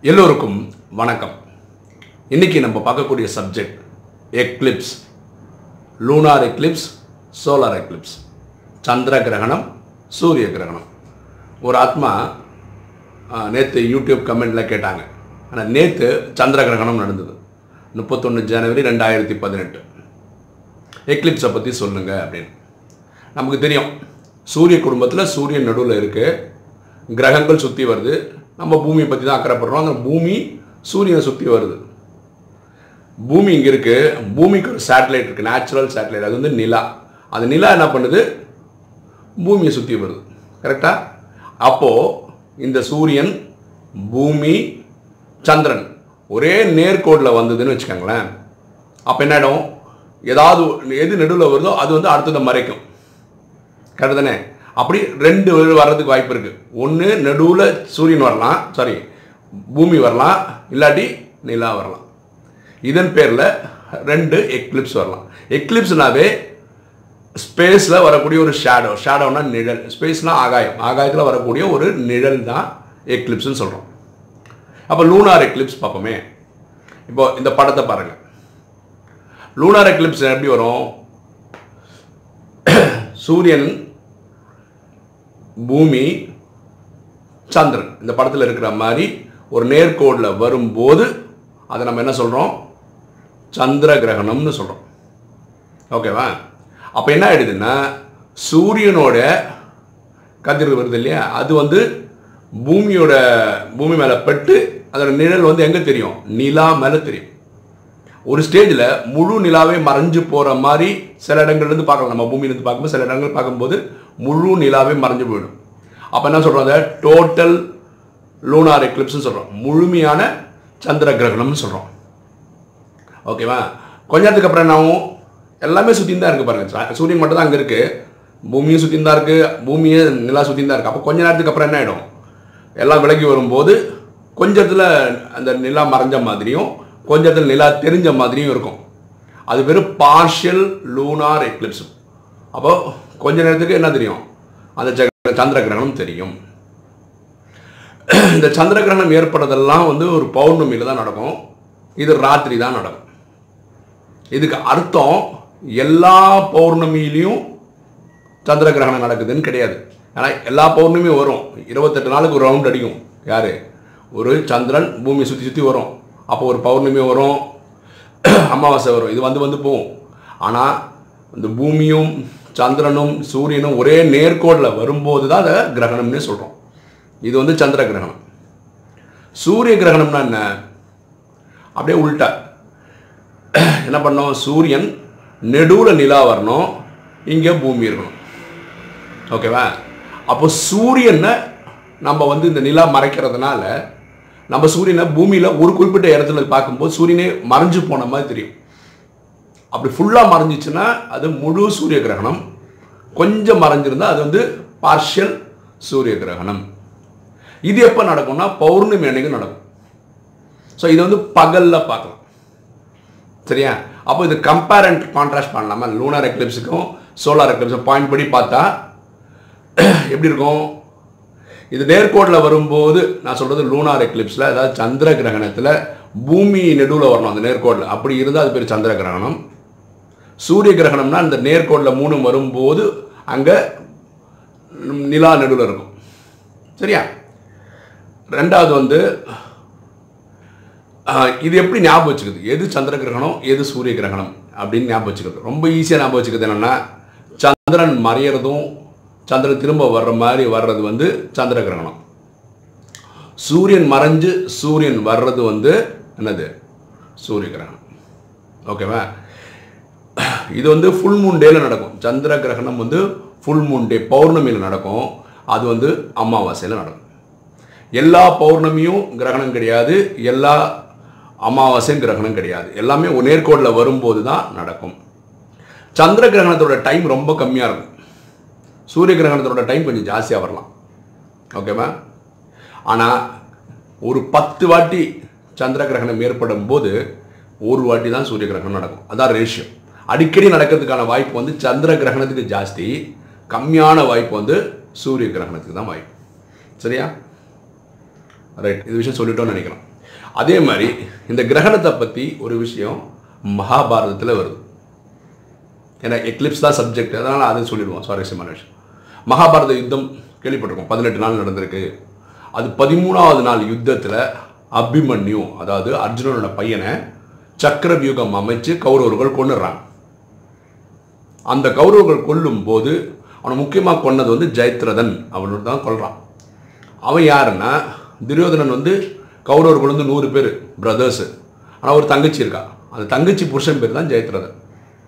எல்லோருக்கும் வணக்கம் இன்னைக்கு நம்ம பார்க்கக்கூடிய subject eclipse lunar eclipse solar eclipse சந்திர கிரகணம் சூரிய கிரகணம் ஒரு ஆத்மா நேற்று யூடியூப் கமெண்டில் கேட்டாங்க ஆனால் நேற்று சந்திர கிரகணம் நடந்தது முப்பத்தொன்று ஜனவரி ரெண்டாயிரத்தி பதினெட்டு எக்லிப்ஸை பற்றி சொல்லுங்க அப்படின்னு நமக்கு தெரியும் சூரிய குடும்பத்தில் சூரியன் நடுவில் இருக்குது கிரகங்கள் சுற்றி வருது நம்ம பூமியை பற்றி தான் அக்கறைப்படுறோம் அந்த பூமி சூரியனை சுற்றி வருது பூமி இங்கே இருக்குது பூமிக்கு ஒரு சேட்டலைட் இருக்குது நேச்சுரல் சேட்டலைட் அது வந்து நிலா அந்த நிலா என்ன பண்ணுது பூமியை சுற்றி வருது கரெக்டாக அப்போது இந்த சூரியன் பூமி சந்திரன் ஒரே நேர்கோட்டில் வந்ததுன்னு வச்சுக்கோங்களேன் அப்போ என்ன ஆகிடும் ஏதாவது எது நடுவில் வருதோ அது வந்து அடுத்ததை மறைக்கும் கரெக்டு தானே அப்படி ரெண்டு வர்றதுக்கு வாய்ப்பு இருக்குது ஒன்று நடுவில் சூரியன் வரலாம் சாரி பூமி வரலாம் இல்லாட்டி நிலா வரலாம் இதன் பேரில் ரெண்டு எக்லிப்ஸ் வரலாம் எக்லிப்ஸ்னாவே ஸ்பேஸில் வரக்கூடிய ஒரு ஷேடோ ஷேடோனா நிழல் ஸ்பேஸ்னால் ஆகாயம் ஆகாயத்தில் வரக்கூடிய ஒரு நிழல் தான் எக்லிப்ஸ்னு சொல்கிறோம் அப்போ லூனார் எக்லிப்ஸ் பார்ப்போமே இப்போ இந்த படத்தை பாருங்கள் லூனார் எக்லிப்ஸ் எப்படி வரும் சூரியன் பூமி சந்திரன் இந்த படத்தில் இருக்கிற மாதிரி ஒரு நேர்கோடில் வரும்போது அதை நம்ம என்ன சொல்கிறோம் சந்திர கிரகணம்னு சொல்கிறோம் ஓகேவா அப்போ என்ன ஆயிடுதுன்னா சூரியனோட கதிர் வருது இல்லையா அது வந்து பூமியோட பூமி மேலே பட்டு அதோட நிழல் வந்து எங்கே தெரியும் நிலா மேலே தெரியும் ஒரு ஸ்டேஜில் முழு நிலாவே மறைஞ்சு போகிற மாதிரி சில இடங்கள்லேருந்து பார்க்கலாம் நம்ம பூமியிலேருந்து பார்க்கும்போது சில இடங்கள் பார்க்கும்போது முழு நிலாவே மறைஞ்சு போயிடும் அப்போ என்ன சொல்கிறோம் அதை டோட்டல் லூனார் எக்லிப்ஸ்னு சொல்கிறோம் முழுமையான சந்திர கிரகணம்னு சொல்கிறோம் ஓகேவா கொஞ்ச நேரத்துக்கு அப்புறம் என்னாகும் எல்லாமே சுற்றி தான் இருக்குது பாருங்கள் சூரியன் மட்டும் தான் அங்கே இருக்குது பூமியும் சுற்றி தான் இருக்குது பூமியே நிலா சுற்றி தான் இருக்குது அப்போ கொஞ்ச நேரத்துக்கு அப்புறம் என்ன ஆகிடும் எல்லாம் விலகி வரும்போது கொஞ்சத்தில் அந்த நிலா மறைஞ்ச மாதிரியும் கொஞ்சத்தில் நிலா தெரிஞ்ச மாதிரியும் இருக்கும் அது வெறும் பார்ஷியல் லூனார் எக்லிப்ஸ் அப்போ கொஞ்ச நேரத்துக்கு என்ன தெரியும் அந்த ஜ- சந்திர கிரகணம் தெரியும் இந்த சந்திர கிரகணம் ஏற்படுறதெல்லாம் வந்து ஒரு பௌர்ணமியில் தான் நடக்கும் இது ராத்திரி தான் நடக்கும் இதுக்கு அர்த்தம் எல்லா பௌர்ணமியிலையும் சந்திர கிரகணம் நடக்குதுன்னு கிடையாது ஏன்னா எல்லா பௌர்ணமியும் வரும் இருபத்தெட்டு நாளுக்கு ஒரு ரவுண்ட் அடிக்கும் யார் ஒரு சந்திரன் பூமியை சுற்றி சுற்றி வரும் அப்போ ஒரு பௌர்ணமி வரும் அமாவாசை வரும் இது வந்து வந்து போகும் ஆனால் இந்த பூமியும் சந்திரனும் சூரியனும் ஒரே நேர்கோடில் வரும்போது தான் அதை கிரகணம்னே சொல்கிறோம் இது வந்து சந்திர கிரகணம் சூரிய கிரகணம்னா என்ன அப்படியே உள்டா என்ன பண்ணோம் சூரியன் நெடுவில் நிலா வரணும் இங்கே பூமி இருக்கணும் ஓகேவா அப்போ சூரியனை நம்ம வந்து இந்த நிலா மறைக்கிறதுனால நம்ம சூரியனை பூமியில் ஒரு குறிப்பிட்ட இடத்துல பார்க்கும்போது சூரியனே மறைஞ்சு போன மாதிரி தெரியும் அப்படி ஃபுல்லாக மறைஞ்சிச்சுன்னா அது முழு சூரிய கிரகணம் கொஞ்சம் மறைஞ்சிருந்தா அது வந்து பார்ஷியல் சூரிய கிரகணம் இது எப்போ நடக்கும்னா பௌர்ணமி அன்னைக்கு நடக்கும் ஸோ இது வந்து பகலில் பார்க்கலாம் சரியா அப்போ இது கம்பேர் அண்ட் கான்ட்ராஸ்ட் பண்ணலாமா லூனார் எக்லிப்ஸுக்கும் சோலார் எக்லிப்ஸும் பாயிண்ட் படி பார்த்தா எப்படி இருக்கும் இது நேர்கோட்டில் வரும்போது நான் சொல்கிறது லூனார் எக்லிப்ஸில் அதாவது சந்திர கிரகணத்தில் பூமி நெடுவில் வரணும் அந்த நேர்கோட்டில் அப்படி இருந்தால் அது பேர் சந்திர கிரகணம் சூரிய கிரகணம்னா அந்த நேர்கோட்டில் மூணு வரும்போது அங்கே நிலா நடுவில் இருக்கும் சரியா ரெண்டாவது வந்து ஆஹ், இது எப்படி ஞாபகம் வச்சுக்குது எது சந்திர கிரகணம் எது சூரிய கிரகணம் அப்படின்னு ஞாபகம் வச்சுக்கிறது ரொம்ப ஈஸியாக ஞாபகம் வச்சுக்கிறது என்னென்னா சந்திரன் மறையிறதும் சந்திரன் திரும்ப வர்ற மாதிரி வர்றது வந்து சந்திர கிரகணம் சூரியன் மறைஞ்சு சூரியன் வர்றது வந்து என்னது சூரிய கிரகணம் ஓகேவா இது வந்து ஃபுல் மூன் டேல நடக்கும் சந்திர கிரகணம் வந்து ஃபுல் மூன் டே பௌர்ணமியில் நடக்கும் அது வந்து அமாவாசையில் நடக்கும் எல்லா பௌர்ணமியும் கிரகணம் கிடையாது எல்லா அமாவாசையும் கிரகணம் கிடையாது எல்லாமே ஒரு நேர்கோட்டில் வரும்போது தான் நடக்கும் சந்திர கிரகணத்தோட டைம் ரொம்ப கம்மியாக இருக்கும் சூரிய கிரகணத்தோட டைம் கொஞ்சம் ஜாஸ்தியாக வரலாம் ஓகேவா ஆனால் ஒரு பத்து வாட்டி சந்திர கிரகணம் ஏற்படும் போது ஒரு வாட்டி தான் சூரிய கிரகணம் நடக்கும் அதான் ரேஷியோ அடிக்கடி நடக்கிறதுக்கான வாய்ப்பு வந்து சந்திர கிரகணத்துக்கு ஜாஸ்தி கம்மியான வாய்ப்பு வந்து சூரிய கிரகணத்துக்கு தான் வாய்ப்பு சரியா ரைட் இது விஷயம் சொல்லிட்டோம்னு நினைக்கிறோம் அதே மாதிரி இந்த கிரகணத்தை பற்றி ஒரு விஷயம் மகாபாரதத்தில் வருது ஏன்னா எக்லிப்ஸ் தான் சப்ஜெக்ட் அதனால் அதை சொல்லிடுவோம் சுவாரஸ்யமான விஷயம் மகாபாரத யுத்தம் கேள்விப்பட்டிருக்கோம் பதினெட்டு நாள் நடந்திருக்கு அது பதிமூணாவது நாள் யுத்தத்தில் அபிமன்யு அதாவது அர்ஜுனனோட பையனை சக்கர வியூகம் அமைச்சு கௌரவர்கள் கொண்டுடுறாங்க அந்த கௌரவர்கள் கொல்லும் போது அவனை முக்கியமாக கொன்னது வந்து ஜெயத்ரதன் அவனோட தான் கொல்றான் அவன் யாருன்னா துரியோதனன் வந்து கௌரவர்கள் வந்து நூறு பேர் பிரதர்ஸு ஆனால் ஒரு தங்கச்சி இருக்கா அந்த தங்கச்சி புருஷன் பேர் தான் ஜெயத்ரதன்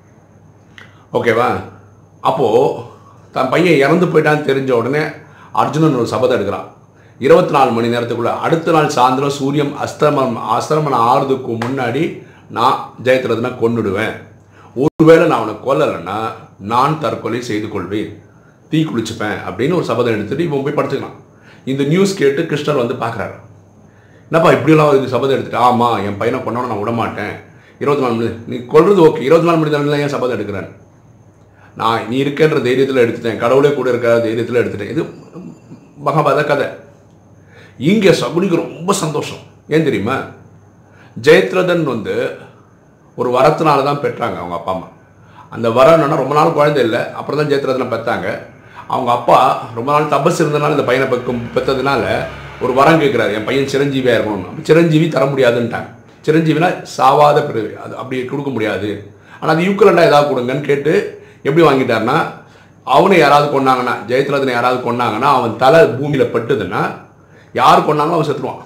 ஓகேவா அப்போது தன் பையன் இறந்து போயிட்டான்னு தெரிஞ்ச உடனே அர்ஜுனன் ஒரு சபதம் எடுக்கிறான் இருபத்தி நாலு மணி நேரத்துக்குள்ள அடுத்த நாள் சாயந்தரம் சூரியன் அஸ்தமனம் அஸ்தமனம் ஆறுறதுக்கு முன்னாடி நான் ஜெயத்ரதனை கொன்னுடுவேன் ஒருவேளை நான் அவனை கொல்லலைன்னா நான் தற்கொலை செய்து கொள்வேன் தீ குளிச்சுப்பேன் அப்படின்னு ஒரு சபதம் எடுத்துட்டு இவன் போய் படுத்துக்கலாம் இந்த நியூஸ் கேட்டு கிருஷ்ணர் வந்து பார்க்குறாரு என்னப்பா இப்படியெல்லாம் இது சபதம் எடுத்துட்டு ஆமாம் என் பையனை கொண்டவன நான் விட மாட்டேன் இருபத்தி நாலு மணி நீ கொள்றது ஓகே இருபத்தி நாலு மணி நேரம் ஏன் சபதம் எடுக்கிறேன் நான் நீ இருக்கன்ற தைரியத்தில் எடுத்துட்டேன் கடவுளே கூட இருக்கிற தைரியத்தில் எடுத்துட்டேன் இது மகாபாரத கதை இங்கே சகுனிக்கு ரொம்ப சந்தோஷம் ஏன் தெரியுமா ஜெயத்ரதன் வந்து ஒரு வரத்தினால தான் பெற்றாங்க அவங்க அப்பா அம்மா அந்த வரம் என்னன்னா ரொம்ப நாள் குழந்தை இல்லை அப்புறம் தான் ஜெயத்ரதனை பெற்றாங்க அவங்க அப்பா ரொம்ப நாள் தபஸ் இருந்தனால இந்த பையனை பெக்கும் பெற்றதுனால ஒரு வரம் கேட்குறாரு என் பையன் சிரஞ்சீவியாக இருக்கணும் அப்ப சிரஞ்சீவி தர முடியாதுன்ட்டாங்க சிரஞ்சீவினா சாவாத பிறவி அது அப்படி கொடுக்க முடியாது ஆனால் அது யூக்கலண்டாக ஏதாவது கொடுங்கன்னு கேட்டு எப்படி வாங்கிட்டாருன்னா அவனை யாராவது கொன்னாங்கன்னா ஜெயத்ரதனை யாராவது கொன்னாங்கன்னா அவன் தலை பூமியில் பட்டுதுன்னா யார் கொன்னாங்களோ அவன் செத்துருவான்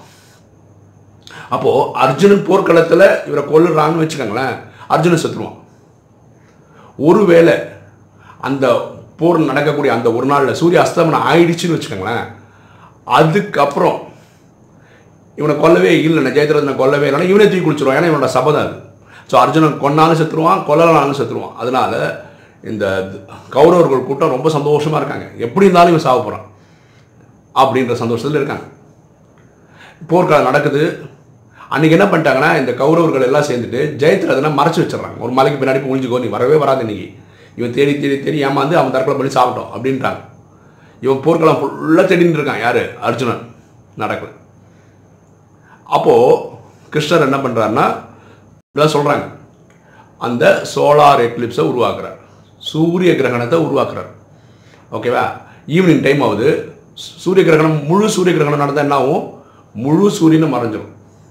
அப்போது அர்ஜுனன் போர்க்களத்தில் இவரை கொல்லுறான்னு வச்சுக்கோங்களேன் அர்ஜுனன் செத்துருவான் ஒருவேளை அந்த போர் நடக்கக்கூடிய அந்த ஒரு நாளில் சூரிய அஸ்தமனம் ஆயிடுச்சுன்னு வச்சுக்கோங்களேன் அதுக்கப்புறம் இவனை கொல்லவே இல்லை ஜெயத்ரதனை கொல்லவே இல்லைன்னா இவனே தூக்கி குளிச்சிருவான் ஏன்னா இவனோட சபதம் அது ஸோ அர்ஜுனன் கொன்னாலும் செத்துருவான் கொல்லலாலும் செத்துருவான் அதனால இந்த கௌரவர்கள் கூட்டம் ரொம்ப சந்தோஷமாக இருக்காங்க எப்படி இருந்தாலும் இவன் சாவ போகிறான் அப்படின்ற சந்தோஷத்தில் இருக்காங்க போர்க்காலம் நடக்குது அன்றைக்கி என்ன பண்ணிட்டாங்கன்னா இந்த கௌரவர்கள் எல்லாம் சேர்ந்துட்டு ஜெயத்ரதனை மறைச்சு வச்சிடறாங்க ஒரு மலைக்கு பின்னாடி போய் ஒழிஞ்சுக்கோ நீ வரவே வராது இன்னைக்கு இவன் தேடி தேடி தேடி ஏமாந்து அவன் தற்கொலை பண்ணி சாப்பிட்டோம் அப்படின்றாங்க இவன் போர்க்களம் ஃபுல்லாக தேடின்னு இருக்கான் யார் அர்ஜுனன் நடக்கல அப்போது கிருஷ்ணர் என்ன பண்ணுறாருன்னா இதெல்லாம் சொல்கிறாங்க அந்த சோலார் எக்லிப்ஸை உருவாக்குறார் சூரிய கிரகணத்தை உருவாக்குறார் ஓகேவா ஈவினிங் டைம் ஆகுது சூரிய கிரகணம் முழு சூரிய கிரகணம் நடந்தால் என்ன ஆகும் முழு சூரியனும் மறைஞ்சிரும்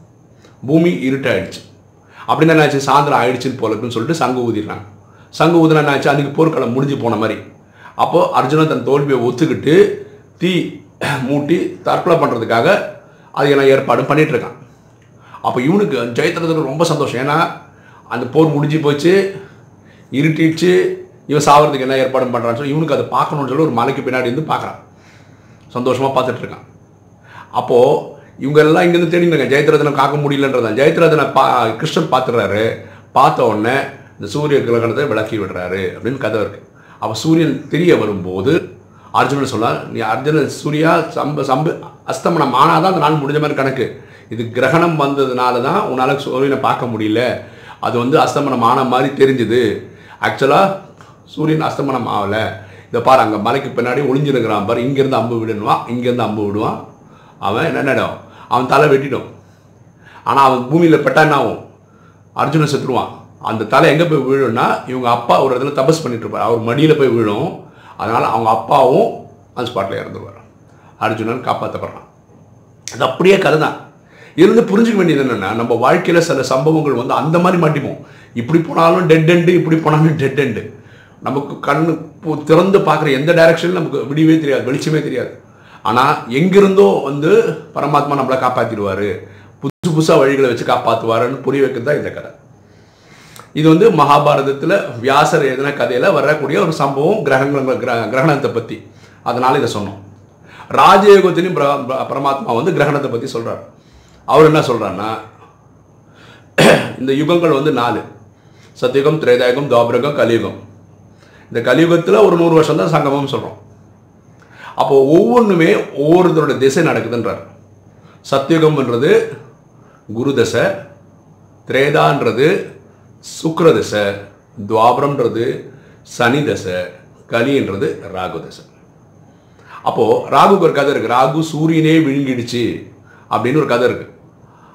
பூமி இருட்டாயிடுச்சு அப்படின்னு என்ன ஆச்சு சாயந்தரம் ஆயிடுச்சுன்னு போல இருக்குன்னு சொல்லிட்டு சங்கு ஊதிடுறாங்க சங்கு ஊதினா என்ன ஆச்சு அன்றைக்கி போர்க்களம் முடிஞ்சு போன மாதிரி அப்போது அர்ஜுனன் தன் தோல்வியை ஒத்துக்கிட்டு தீ மூட்டி தற்கொலை பண்ணுறதுக்காக அதுக்கெல்லாம் ஏற்பாடு பண்ணிட்டு இருக்கான் அப்போ இவனுக்கு ஜெயத்ரதனுக்கு ரொம்ப சந்தோஷம் ஏன்னா அந்த போர் முடிஞ்சு போச்சு இருட்டிடுச்சு இவன் சாவறதுக்கு என்ன ஏற்பாடு பண்ணுறான்னு சொல்லி இவனுக்கு அதை பார்க்கணும்னு சொல்லி ஒரு மலைக்கு பின்னாடி இருந்து பார்க்குறான் சந்தோஷமாக பார்த்துட்டு இருக்கான் அப்போது இவங்க எல்லாம் இங்கேருந்து தேடினாங்க ஜெயத்ரதனை காக்க முடியலன்றதான் ஜெயத்ரதனை பா கிருஷ்ணன் பார்த்துறாரு பார்த்த உடனே இந்த சூரிய கிரகணத்தை விளக்கி விடுறாரு அப்படின்னு கதை இருக்கு அப்போ சூரியன் தெரிய வரும்போது அர்ஜுனன் சொன்னார் நீ அர்ஜுனன் சூர்யா சம்ப சம்ப அஸ்தமனம் ஆனால் தான் அந்த நாள் முடிஞ்ச மாதிரி கணக்கு இது கிரகணம் வந்ததுனால தான் உன்னால் சூரியனை பார்க்க முடியல அது வந்து அஸ்தமனம் ஆன மாதிரி தெரிஞ்சுது ஆக்சுவலாக சூரியன் அஸ்தமனம் ஆகலை இதை பாரு அங்கே மலைக்கு பின்னாடி ஒளிஞ்சிருக்கிறான் பாரு இங்கேருந்து அம்பு விடணுவான் இங்கேருந்து அம்பு விடுவான் அவன் என்னென்னிடும் அவன் தலை வெட்டிடும் ஆனால் அவன் பூமியில் பெட்டா என்ன ஆகும் அர்ஜுனன் செத்துருவான் அந்த தலை எங்கே போய் விழும்னா இவங்க அப்பா ஒரு இடத்துல தபஸ் பண்ணிட்டு இருப்பார் அவர் மடியில் போய் விழும் அதனால் அவங்க அப்பாவும் அந்த ஸ்பாட்டில் இறந்துருவார் அர்ஜுனன் காப்பாற்றப்படுறான் அது அப்படியே கதை தான் இருந்து புரிஞ்சுக்க வேண்டியது என்னென்னா நம்ம வாழ்க்கையில் சில சம்பவங்கள் வந்து அந்த மாதிரி மாட்டிப்போம் இப்படி போனாலும் டெட் எண்டு இப்படி போனாலும் டெட் எண்டு நமக்கு கண்ணு பு- திறந்து பார்க்குற எந்த டைரக்ஷனில் நமக்கு விடியவே தெரியாது வெளிச்சமே தெரியாது ஆனால் எங்கிருந்தோ வந்து பரமாத்மா நம்மளை காப்பாற்றிடுவார் புதுசு புதுசாக வழிகளை வச்சு காப்பாற்றுவாருன்னு புரிய வைக்கிறது தான் இந்த கதை இது வந்து மகாபாரதத்தில் வியாசர் எழுதின கதையில் வரக்கூடிய ஒரு சம்பவம் கிரகங்கள் கிர கிரகணத்தை பற்றி அதனால் இதை சொன்னோம் ராஜயோகத்திலையும் பிர- பிர- பரமாத்மா வந்து கிரகணத்தை பற்றி சொல்கிறார் அவர் என்ன சொல்கிறாருன்னா இந்த யுகங்கள் வந்து நாலு சத்தியுகம் திரேதாயுகம் துவாபரகம் கலியுகம் இந்த கலியுகத்தில் ஒரு நூறு வருஷம் தான் சங்கமம் சொல்கிறோம் அப்போ ஒவ்வொன்றுமே ஒவ்வொருத்தரோட திசை நடக்குதுன்றார் சத்தியுகம்ன்றது குரு தசை திரேதான்றது சுக்கிர தசை துவாபரம்ன்றது சனி தசை கலின்றது ராகு தசை அப்போது ராகுக்கு ஒரு கதை இருக்குது ராகு சூரியனே விழுங்கிடுச்சு அப்படின்னு ஒரு கதை இருக்குது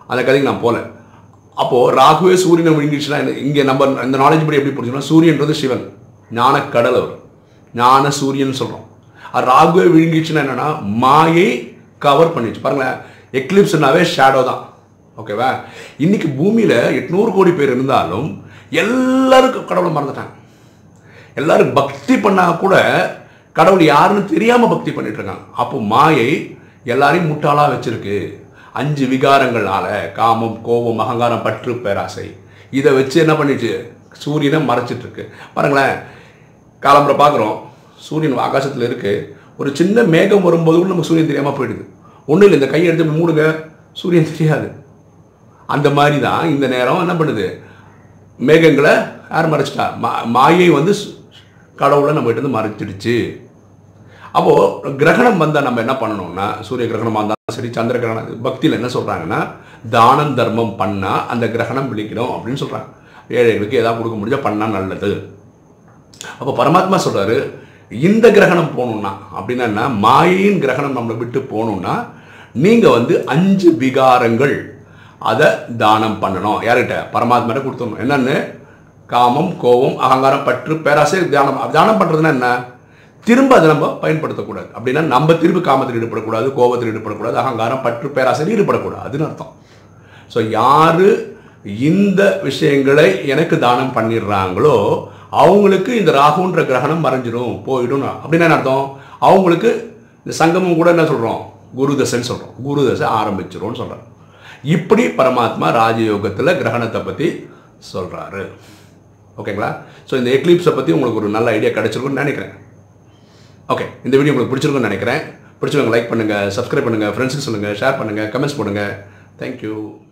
அந்த கதைக்கு நான் போகல அப்போது ராகுவே சூரியனை விழுங்கிடுச்சுன்னா என்ன- இங்கே நம்ம இந்த நாலேஜ் படி எப்படி புரிஞ்சுக்கணும் சூரியன்றது சிவன் ஞான கடல் அவர் ஞான சூரியன் சொல்கிறோம் ராகுவே விழுங்கிடுச்சுன்னா என்னன்னா மாயை கவர் பண்ணிடுச்சு பாருங்களேன் எக்லிப்ஸ்னாவே ஷேடோ தான் ஓகேவா இன்னைக்கு பூமியில் எட்நூறு கோடி பேர் இருந்தாலும் எல்லாருக்கும் கடவுளை மறந்துட்டாங்க எல்லாரும் பக்தி பண்ணா கூட கடவுள் யாருன்னு தெரியாம பக்தி பண்ணிட்டு இருக்காங்க அப்போ மாயை எல்லாரையும் முட்டாளா வச்சிருக்கு அஞ்சு விகாரங்களால காமம் கோபம் அகங்காரம் பற்று பேராசை இதை வச்சு என்ன பண்ணிச்சு சூரியனை மறைச்சிட்டு இருக்கு பாருங்களேன் காலம்புரை பார்க்குறோம் சூரியன் ஆகாசத்தில் இருக்கு ஒரு சின்ன மேகம் வரும்போது கூட நமக்கு சூரியன் தெரியாம போயிடுது ஒன்றும் இல்லை இந்த கையை எடுத்து இப்படி மூடுங்க சூரியன் தெரியாது அந்த மாதிரி தான் இந்த நேரம் என்ன பண்ணுது மேகங்களை யார் மறைச்சிட்டா மா மாயை வந்து சு- கடவுளை நம்ம கிட்ட இருந்து மறைச்சிடுச்சு அப்போது கிரகணம் வந்தால் நம்ம என்ன பண்ணணும்னா சூரிய கிரகணமாக இருந்தாலும் சரி சந்திர கிரகணம் பக்தியில் என்ன சொல்கிறாங்கன்னா தானம் தர்மம் பண்ணால் அந்த கிரகணம் விழிக்கணும் அப்படின்னு சொல்கிறாங்க ஏழைகளுக்கு ஏதாவது கொடுக்க முடிஞ்சா பண்ணால் நல்லது அப்போ பரமாத்மா சொல்றாரு இந்த கிரகணம் போகணும்னா அப்படின்னா என்ன மாயையின் கிரகணம் நம்மளை விட்டு போகணும்னா நீங்க வந்து அஞ்சு விகாரங்கள் அதை தானம் பண்ணணும் யார்கிட்ட பரமாத்மாட்ட கொடுத்துடணும் என்னன்னு காமம் கோபம் அகங்காரம் பற்று பேராசை தியானம் தியானம் பண்றதுன்னா என்ன திரும்ப அதை நம்ம பயன்படுத்தக்கூடாது அப்படின்னா நம்ம திரும்ப காமத்தில் ஈடுபடக்கூடாது கோபத்தில் ஈடுபடக்கூடாது அகங்காரம் பற்று பேராசையில் ஈடுபடக்கூடாதுன்னு அர்த்தம் ஸோ யாரு இந்த விஷயங்களை எனக்கு தானம் பண்ணிடுறாங்களோ அவங்களுக்கு இந்த ராகுன்ற கிரகணம் மறைஞ்சிரும் போயிடும் அப்படின்னா என்ன அர்த்தம் அவங்களுக்கு இந்த சங்கமம் கூட என்ன சொல்கிறோம் குரு தசைன்னு சொல்கிறோம் குரு தசை ஆரம்பிச்சிரும்னு சொல்கிறோம் இப்படி பரமாத்மா ராஜயோகத்தில் கிரகணத்தை பற்றி சொல்கிறாரு ஓகேங்களா ஸோ இந்த எக்லிப்ஸை பற்றி உங்களுக்கு ஒரு நல்ல ஐடியா கிடைச்சிருக்கும்னு நினைக்கிறேன் ஓகே இந்த வீடியோ உங்களுக்கு பிடிச்சிருக்கும்னு நினைக்கிறேன் பிடிச்சவங்க லைக் பண்ணுங்கள் சப்ஸ்கிரைப் பண்ணுங்கள் ஃப்ரெண்ட்ஸுக்கு சொல்லுங்கள் ஷேர் பண்ணுங்கள் கமெண்ட்ஸ் போடுங்க தேங்க்யூ